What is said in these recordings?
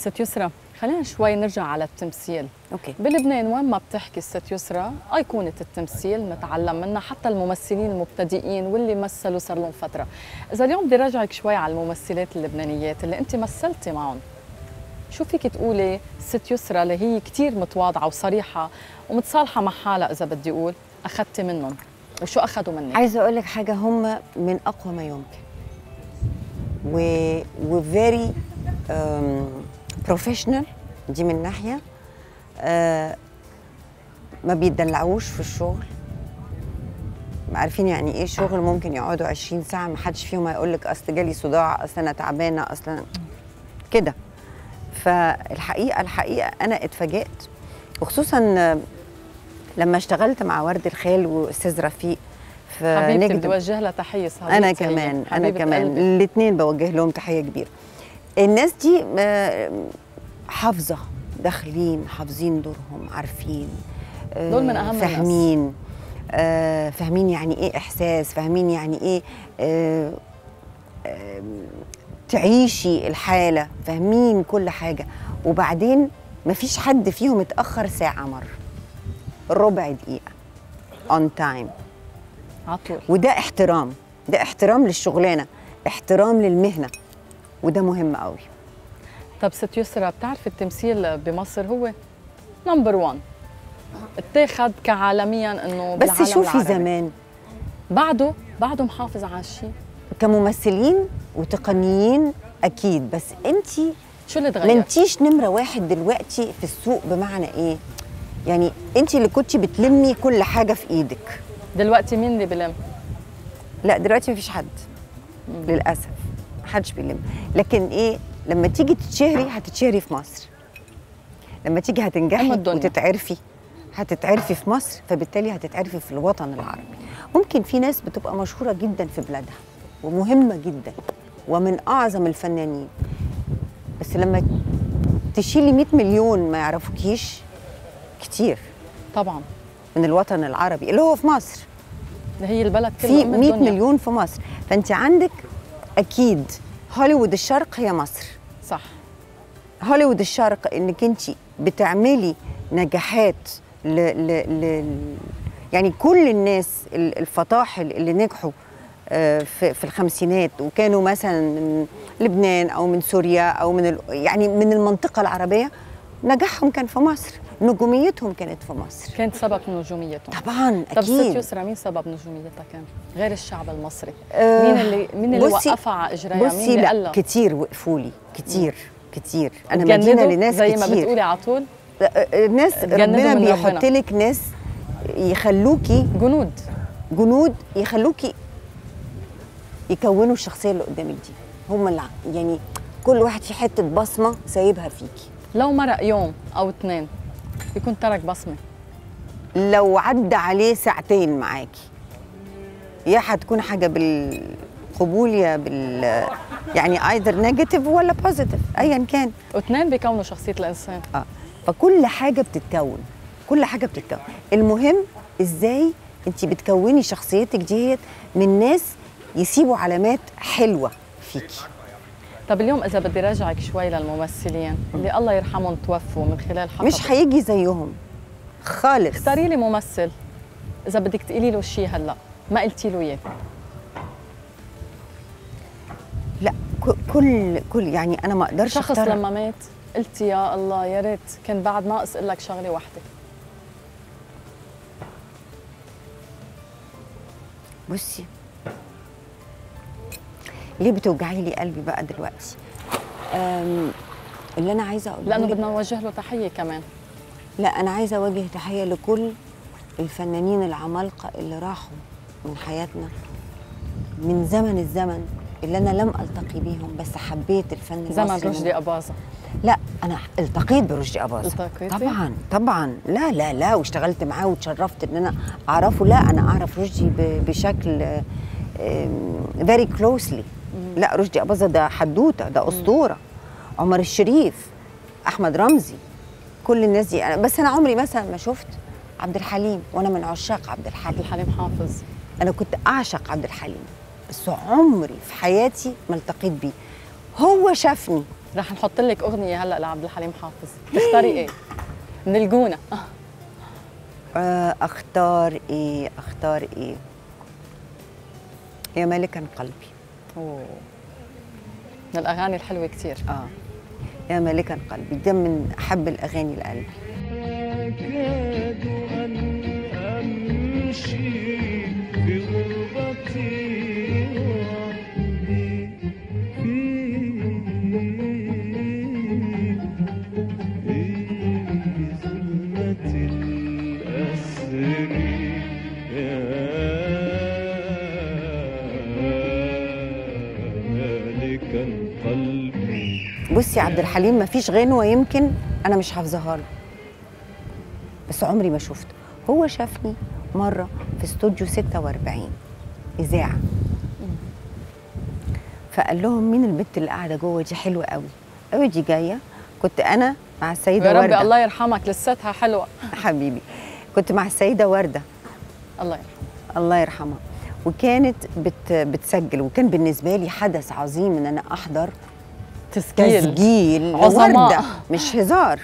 ست يسرى خلينا شوي نرجع على التمثيل اوكي بلبنان وين ما بتحكي الست يسرى أيقونة التمثيل نتعلم منها حتى الممثلين المبتدئين واللي مثلوا صار لهم فترة إذا اليوم بدي راجعك شوي على الممثلات اللبنانيات اللي أنت مثلتي معهم شو فيك تقولي ست يسرى اللي هي كتير متواضعة وصريحة ومتصالحة مع حالها إذا بدي أقول أخذتي منهم وشو أخذوا منك؟ عايزه اقول لك حاجه هم من اقوى ما يمكن و وفيري بروفيشنال دي من ناحيه آه ما بيدلعوش في الشغل عارفين يعني ايه شغل ممكن يقعدوا 20 ساعه ما حدش فيهم هيقول لك اصل جالي صداع اصل انا تعبانه اصل كده فالحقيقه الحقيقه انا اتفاجئت وخصوصا آه، لما اشتغلت مع ورد الخال واستاذ رفيق في حبيبتي نجد بدي أوجه لها تحية صديقتي انا هي. كمان انا حبيبة كمان قلبي. الاثنين بوجه لهم تحيه كبيره الناس دي آه، حافظه داخلين حافظين دورهم عارفين آه، دول من أهم الناس. فاهمين آه، فاهمين يعني ايه احساس فاهمين يعني ايه آه، آه، تعيشي الحاله فاهمين كل حاجه وبعدين مفيش حد فيهم اتاخر ساعه مره ربع دقيقه اون تايم عطول وده احترام ده احترام للشغلانه احترام للمهنه وده مهم قوي طب ست يسرى بتعرفي التمثيل بمصر هو نمبر 1 اتاخد كعالميا انه بس بالعالم شوفي العربي. زمان بعده بعده محافظ على الشيء كممثلين وتقنيين اكيد بس انت شو اللي ما تغير؟ انتيش نمره واحد دلوقتي في السوق بمعنى ايه يعني انت اللي كنتي بتلمي كل حاجه في ايدك دلوقتي مين اللي بلم؟ لا دلوقتي مفيش حد للاسف محدش بيلم لكن ايه لما تيجي تتشهري هتتشهري في مصر لما تيجي أم هتنجحي الدنيا. وتتعرفي هتتعرفي في مصر فبالتالي هتتعرفي في الوطن العربي ممكن في ناس بتبقى مشهوره جدا في بلادها ومهمه جدا ومن اعظم الفنانين بس لما تشيلي 100 مليون ما يعرفوكيش كتير طبعا من الوطن العربي اللي هو في مصر اللي هي البلد كله في أم 100 الدنيا. مليون في مصر فانت عندك اكيد هوليوود الشرق هي مصر صح هوليوود الشرق انك انت بتعملي نجاحات ل ل ل يعني كل الناس ال- الفطاحل اللي نجحوا آه، في في الخمسينات وكانوا مثلا من لبنان او من سوريا او من ال- يعني من المنطقه العربيه نجاحهم كان في مصر نجوميتهم كانت في مصر كانت سبب نجوميتهم طبعا طب ست اكيد يسرى مين سبب نجوميتها كان؟ غير الشعب المصري آه، مين اللي مين اللي بصي- وقفها على اجريها؟ مين بصي اللي لا قال لها؟ كتير وقفوا لي كتير كتير انا مدينه تجندوا لناس زي كتير ما بتقولي على طول لا، الناس تجندوا ربنا من بيحط ربنا. لك ناس يخلوكي جنود جنود يخلوكي يكونوا الشخصيه اللي قدامك دي هم اللي ع- يعني كل واحد في حته بصمه سايبها فيكي لو مرق يوم او اثنين يكون ترك بصمه لو عدى عليه ساعتين معاكي يا هتكون حاجه بالقبول يا بال يعني ايذر نيجاتيف ولا بوزيتيف ايا كان واثنين بيكونوا شخصيه الانسان اه فكل حاجه بتتكون كل حاجه بتتكون المهم ازاي انت بتكوني شخصيتك ديت من ناس يسيبوا علامات حلوه فيكي طب اليوم اذا بدي راجعك شوي للممثلين اللي الله يرحمهم توفوا من خلال حقب مش هيجي زيهم خالص اختاري لي ممثل اذا بدك تقولي له شيء هلا ما قلتي له اياه لا ك- كل كل يعني انا ما اقدرش شخص أختار- لما مات قلتي يا الله يا ريت كان بعد ناقص اقول لك شغله واحده بصي ليه بتوجعي لي قلبي بقى دلوقتي أم، اللي انا عايزه اقوله لانه لك- بدنا نوجه له تحيه كمان لا انا عايزه اوجه تحيه لكل الفنانين العمالقه اللي راحوا من حياتنا من زمن الزمن اللي انا لم التقي بيهم بس حبيت الفن زمن المصري رشدي اباظه لا انا التقيت برشدي اباظه التقيتي؟ طبعا طبعا لا لا لا واشتغلت معاه وتشرفت ان انا اعرفه لا انا اعرف رشدي ب- بشكل فيري كلوزلي لا رشدي اباظه ده حدوته ده اسطوره عمر الشريف احمد رمزي كل الناس دي أنا بس انا عمري مثلا ما شفت عبد الحليم وانا من عشاق عبد عبد الحليم الحليم حافظ انا كنت اعشق عبد الحليم بس عمري في حياتي ما التقيت بيه هو شافني رح نحط لك اغنيه هلا لعبد الحليم حافظ تختاري ايه من الجونه آه، اختار ايه اختار ايه يا ملكا قلبي أوه. من الاغاني الحلوه كثير اه يا ملكا قلبي ده من احب الاغاني لقلبي أكاد أن أمشي في غربتي وحدي في ظلمة الأسر يا مالكا قلبي بصي يا عبد الحليم ما فيش غنوه يمكن انا مش حافظاها له بس عمري ما شفته هو شافني مره في استوديو 46 اذاعه فقال لهم مين البنت اللي قاعده جوه دي حلوه قوي قوي دي جايه كنت انا مع السيده يا ربي ورده الله يرحمك لساتها حلوه حبيبي كنت مع السيده ورده الله يرحمك الله يرحمها وكانت بت بتسجل وكان بالنسبه لي حدث عظيم ان انا احضر تسجيل تسجيل عظماء. وردة مش هزار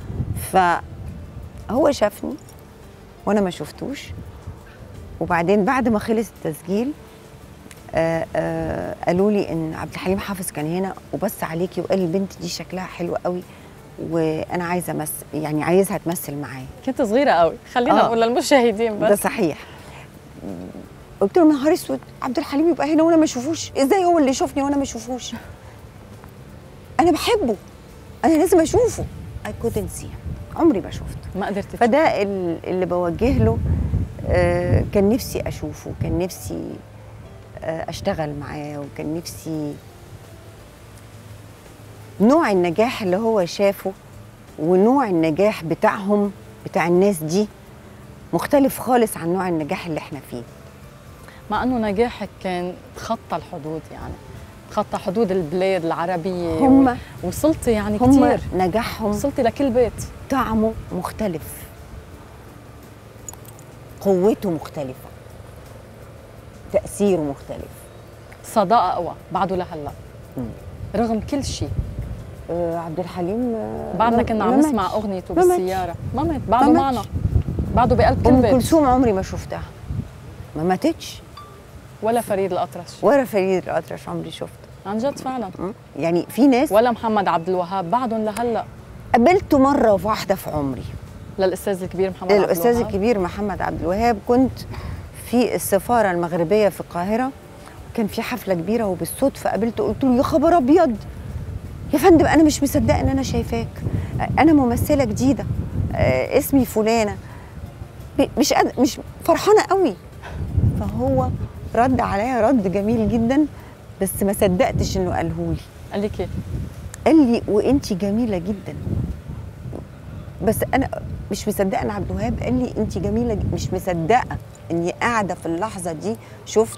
فهو شافني وانا ما شفتوش وبعدين بعد ما خلص التسجيل آه آه قالوا لي ان عبد الحليم حافظ كان هنا وبص عليكي وقال لي البنت دي شكلها حلو قوي وانا عايزه امثل يعني عايزها تمثل معايا كنت صغيره قوي خلينا آه. نقول للمشاهدين ده بس صحيح قلت له نهار اسود عبد الحليم يبقى هنا وانا ما اشوفوش ازاي هو اللي يشوفني وانا ما اشوفوش انا بحبه انا لازم اشوفه I couldn't see him. عمري ما شفته ما قدرت تشوف. فده ال- اللي بوجه له آه، كان نفسي اشوفه كان نفسي آه، اشتغل معاه وكان نفسي نوع النجاح اللي هو شافه ونوع النجاح بتاعهم بتاع الناس دي مختلف خالص عن نوع النجاح اللي احنا فيه مع انه نجاحك كان تخطى الحدود يعني تخطى حدود البلاد العربيه هم- و- وصلتي يعني هم كثير نجاحهم وصلتي لكل بيت طعمه مختلف قوته مختلفة تأثيره مختلف صداقه قوى بعده لهلا مم. رغم كل شيء آه عبد الحليم آه، بعدنا ما- كنا ما عم ماتش. نسمع اغنيته ما ماتش. بالسياره ما مات بعده ما معنا ماتش. بعده بقلب كل ام بيت كلثوم عمري ما شفتها ما ماتتش ولا فريد الاطرش ولا فريد الأطرش عمري شفته عن جد فعلا م? يعني في ناس ولا محمد عبد الوهاب بعدهم لهلا قابلته مرة واحدة في عمري للاستاذ الكبير محمد عبد الأستاذ الوهاب الكبير محمد عبد الوهاب كنت في السفارة المغربية في القاهرة كان في حفلة كبيرة وبالصدفة قابلته قلت له يا خبر أبيض يا فندم أنا مش مصدقة إن أنا شايفاك أنا ممثلة جديدة آه، اسمي فلانة ب- مش قد- مش فرحانة قوي فهو رد عليا رد جميل جدا بس ما صدقتش إنه قالهولي قال لك ايه قال لي وانت جميله جدا بس انا مش مصدقه ان عبد الوهاب قال لي انت جميله ج- مش مصدقه اني قاعده في اللحظه دي شفت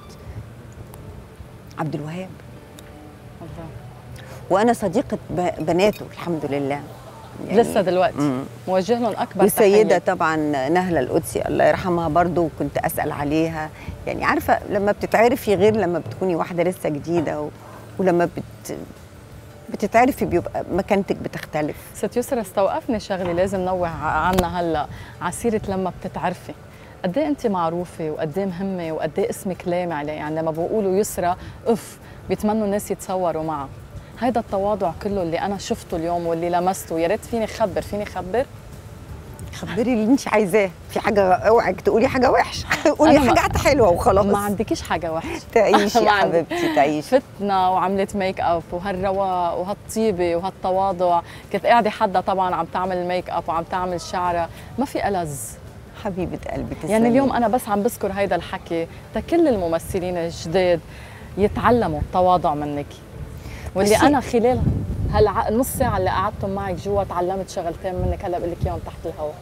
عبد الوهاب الله. وانا صديقه ب- بناته الحمد لله لسه دلوقتي مم. موجه لهم اكبر والسيده تحية. طبعا نهله القدسي الله يرحمها برضو كنت اسال عليها يعني عارفه لما بتتعرفي غير لما بتكوني واحده لسه جديده و... ولما بت... بتتعرفي بيبقى مكانتك بتختلف ست يسرا استوقفني شغله لازم نوه عنها هلا عسيره لما بتتعرفي قد ايه انت معروفه وقد ايه مهمه وقد ايه اسمك لامع يعني لما بقولوا يسرا اف بيتمنوا الناس يتصوروا معها هيدا التواضع كله اللي انا شفته اليوم واللي لمسته يا ريت فيني خبر فيني خبر خبري اللي انت عايزاه في حاجه اوعك تقولي حاجه وحشه قولي أنا ما- حاجات حلوه وخلاص ما عندكيش حاجه وحشه تعيشي ما يا عندي. حبيبتي تعيشي فتنا وعملت ميك اب وهالرواق وهالطيبه وهالتواضع كنت قاعده حدا طبعا عم تعمل الميك اب وعم تعمل شعرها ما في ألذ حبيبه قلبي تسلمي يعني اليوم انا بس عم بذكر هيدا الحكي تكل الممثلين الجداد يتعلموا التواضع منك واللي بصي- انا خلال هالع... النص ساعه اللي قعدتم معك جوا تعلمت شغلتين منك هلا بقول لك اياهم تحت الهواء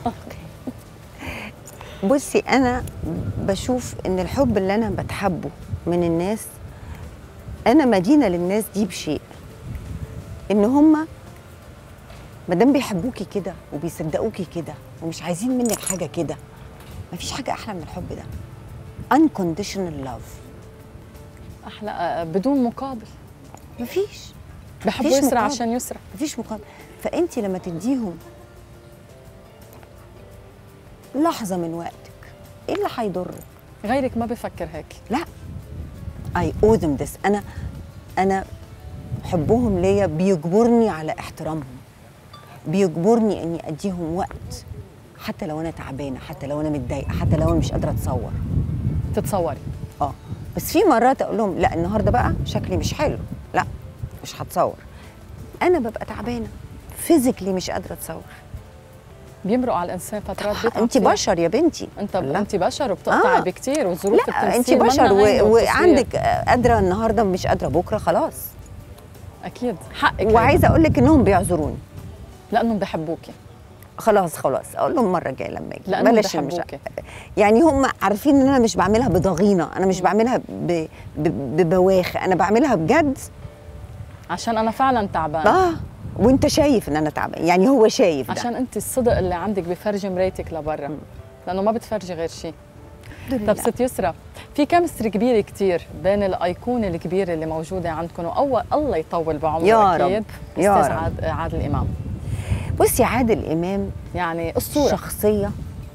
بصي انا بشوف ان الحب اللي انا بتحبه من الناس انا مدينه للناس دي بشيء ان هم ما دام بيحبوكي كده وبيصدقوكي كده ومش عايزين منك حاجه كده مفيش حاجه احلى من الحب ده unconditional love احلى آه، بدون مقابل مفيش بحبوا مفيش يسرى مقابل. عشان يسرى مفيش مقابل فانت لما تديهم لحظه من وقتك ايه اللي هيضرك غيرك ما بفكر هيك لا اي owe them this انا انا حبهم ليا بيجبرني على احترامهم بيجبرني اني اديهم وقت حتى لو انا تعبانه حتى لو انا متضايقه حتى لو انا مش قادره اتصور تتصوري اه بس في مرات اقول لهم لا النهارده بقى شكلي مش حلو لا مش هتصور انا ببقى تعبانه فيزيكلي مش قادره اتصور بيمرقوا على الانسان فترات بيتعب انت فيها. بشر يا بنتي انت لا. انت بشر وبتقطعي آه. بكتير وظروف لا انت التمثيل بشر منا هينة و... والتصوير. وعندك آه، قادره النهارده مش قادره بكره خلاص اكيد حقك هيدا. وعايزه اقول لك انهم بيعذروني لانهم بحبوكي خلاص خلاص اقول لهم المره الجايه لما اجي لأنهم مش بحبوكي. يعني هم عارفين ان انا مش بعملها بضغينه انا مش بعملها ب... ب... ببواخ انا بعملها بجد عشان انا فعلا تعبان اه وانت شايف ان انا تعبان يعني هو شايف ده عشان انت الصدق اللي عندك بفرجي مرايتك لبرا لانه ما بتفرجي غير شيء الحمد طب لله. ست يسرى في كمستري كبيره كتير بين الايقونه الكبيره اللي موجوده عندكم واول الله يطول بعمره يا اكيد رب، يا استاذ رب. عاد عادل امام بصي عادل امام يعني الصوره شخصيه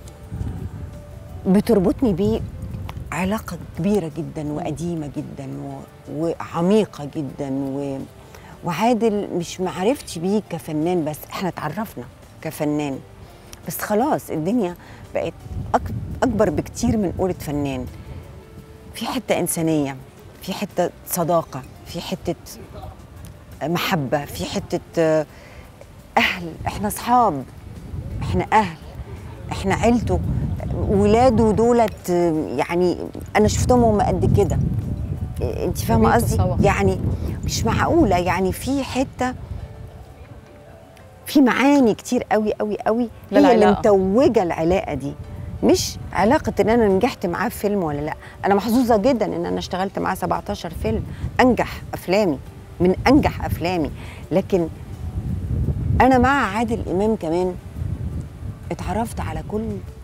بتربطني بيه علاقه كبيره جدا وقديمه جدا و... وعميقه جدا و... وعادل مش معرفتي بيه كفنان بس احنا اتعرفنا كفنان بس خلاص الدنيا بقت أك... اكبر بكتير من قولة فنان في حته انسانيه في حته صداقه في حته محبه في حته آه، اهل احنا اصحاب احنا اهل احنا عيلته ولاده دولت آه، يعني انا شفتهم هم قد كده إيه، انت فاهمه بيتوا قصدي سوا. يعني مش معقوله يعني في حته في معاني كتير قوي قوي قوي هي اللي للعلاقة. متوجه العلاقه دي مش علاقه ان انا نجحت معاه في فيلم ولا لا انا محظوظه جدا ان انا اشتغلت معاه 17 فيلم انجح افلامي من انجح افلامي لكن انا مع عادل امام كمان اتعرفت على كل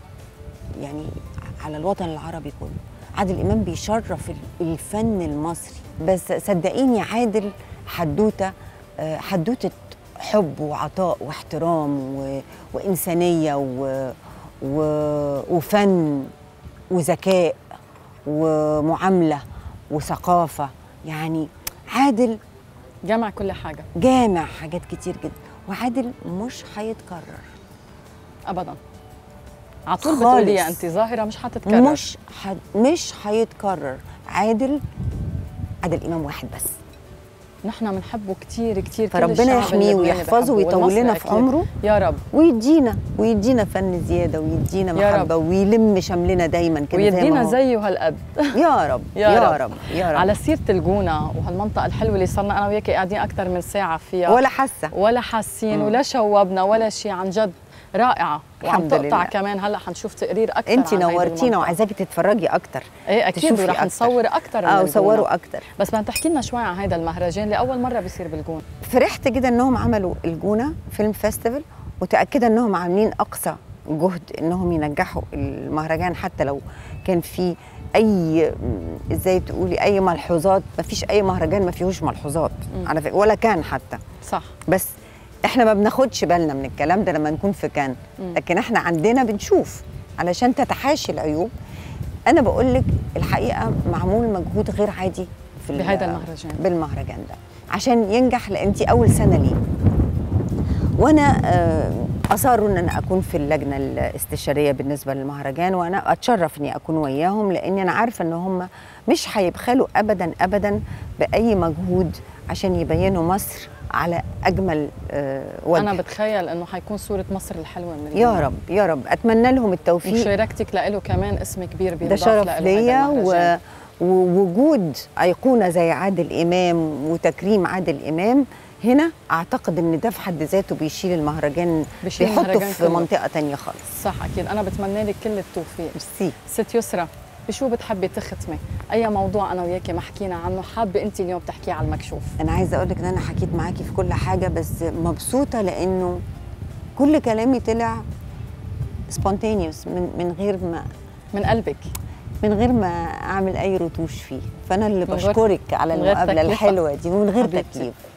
يعني على الوطن العربي كله عادل امام بيشرف ال- الفن المصري بس صدقيني عادل حدوته آه، حدوته حب وعطاء واحترام و... وانسانيه و... و... وفن وذكاء ومعامله وثقافه يعني عادل جمع كل حاجه جامع حاجات كتير جدا وعادل مش هيتكرر ابدا على طول خالص. بتقولي انت ظاهره مش حتتكرر مش حد مش هيتكرر عادل عادل امام واحد بس نحن بنحبه كتير كتير كل فربنا الشعب يحميه اللبناني ويحفظه بحبه، ويطول والمصري لنا في أكيد. عمره يا رب ويدينا ويدينا فن زياده ويدينا يا محبه ويلم شملنا دايما كده زي ما ويدينا هو. زيه هالقد يا رب يا يا رب. رب يا رب على سيره الجونه وهالمنطقه الحلوه اللي صرنا انا وياك قاعدين اكثر من ساعه فيها ولا حاسه ولا حاسين ولا شوبنا ولا شيء عن جد رائعه وعم الحمد تقطع لله. كمان هلا حنشوف تقرير اكثر انت عن هيدي نورتينا المنطقة. وعايزاكي تتفرجي اكتر ايه اكيد تشوفي ورح أكتر. نصور اكثر من اه الجونة. وصوروا اكتر بس بدنا تحكي لنا شوي عن هذا المهرجان اللي اول مره بيصير بالجون فرحت جدا انهم عملوا الجونه فيلم فيستيفال متاكده انهم عاملين اقصى جهد انهم ينجحوا المهرجان حتى لو كان في اي م، ازاي تقولي اي ملحوظات ما فيش اي مهرجان ما فيهوش ملحوظات على فكره ولا كان حتى صح بس احنا ما بناخدش بالنا من الكلام ده لما نكون في كان لكن احنا عندنا بنشوف علشان تتحاشي العيوب انا بقول لك الحقيقه معمول مجهود غير عادي في ال- بهيدا المهرجان. بالمهرجان ده عشان ينجح لان انت اول سنه ليه وانا آه، اصروا ان انا اكون في اللجنه الاستشاريه بالنسبه للمهرجان وانا اتشرف اني اكون وياهم لاني انا عارفه ان هم مش هيبخلوا ابدا ابدا باي مجهود عشان يبينوا مصر على اجمل آه، وجه انا بتخيل انه حيكون صوره مصر الحلوه من يا الجونة. رب يا رب اتمنى لهم التوفيق مشاركتك له كمان اسم كبير ده بينضاف شرف لإله هيدا ليا المهرجان. و... ووجود ايقونه زي عادل امام وتكريم عادل امام هنا اعتقد ان ده في حد ذاته بيشيل المهرجان بيشيل بيحطه المهرجان في كله. منطقه تانية خالص صح اكيد انا بتمنى لك كل التوفيق ميرسي ست يسرى بشو بتحبي تختمي اي موضوع انا وياكي ما حكينا عنه حابه انت اليوم تحكيه على المكشوف انا عايزه اقول لك ان انا حكيت معاكي في كل حاجه بس مبسوطه لانه كل كلامي طلع سبونتينيوس من من غير ما من قلبك من غير ما اعمل اي رتوش فيه فانا اللي من غير- بشكرك على من غير المقابله تكلفة. الحلوه دي ومن غير حبيبتي. تكليف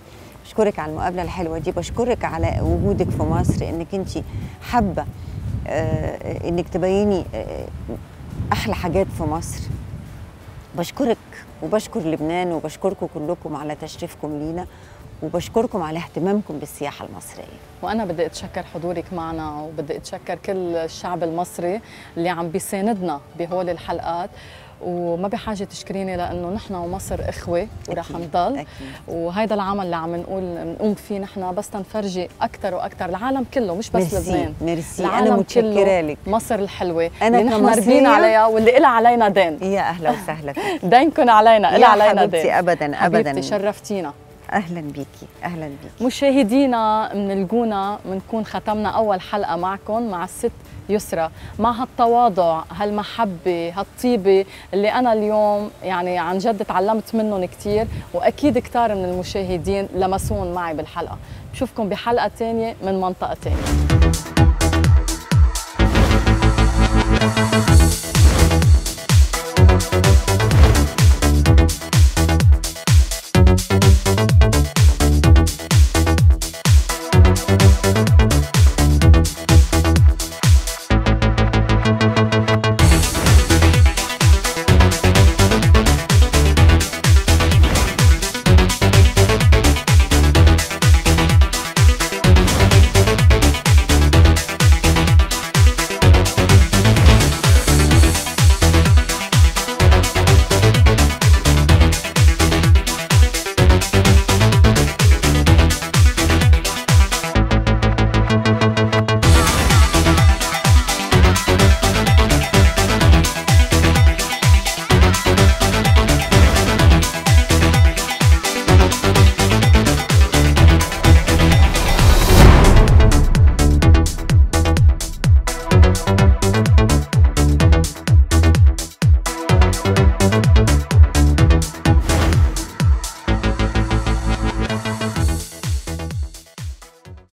بشكرك على المقابله الحلوه دي بشكرك على وجودك في مصر انك انت حابه آه، انك تبيني آه، احلى حاجات في مصر بشكرك وبشكر لبنان وبشكركم كلكم على تشريفكم لينا وبشكركم على اهتمامكم بالسياحه المصريه وانا بدي اتشكر حضورك معنا وبدي اتشكر كل الشعب المصري اللي عم بيساندنا بهول الحلقات وما بحاجه تشكريني لانه نحن ومصر اخوه ورح أكيد، نضل أكيد. وهيدا العمل اللي عم نقول نقوم فيه نحن بس تنفرجي اكثر واكثر العالم كله مش بس ميرسي، لبنان ميرسي. أنا العالم متشكرة كله لك. مصر الحلوه أنا اللي نحن كمصرية- ربينا عليها واللي إلها علينا دين يا اهلا وسهلا فيك دينكم علينا يا إلها علينا حبيبتي دين أبداً، أبداً. حبيبتي شرفتينا اهلا بيكي اهلا بيكي مشاهدينا منلقونا بنكون ختمنا اول حلقه معكم مع الست يسرى مع هالتواضع هالمحبه هالطيبه اللي انا اليوم يعني عن جد تعلمت منهم كثير واكيد كثار من المشاهدين لمسون معي بالحلقه بشوفكم بحلقه ثانيه من منطقه ثانيه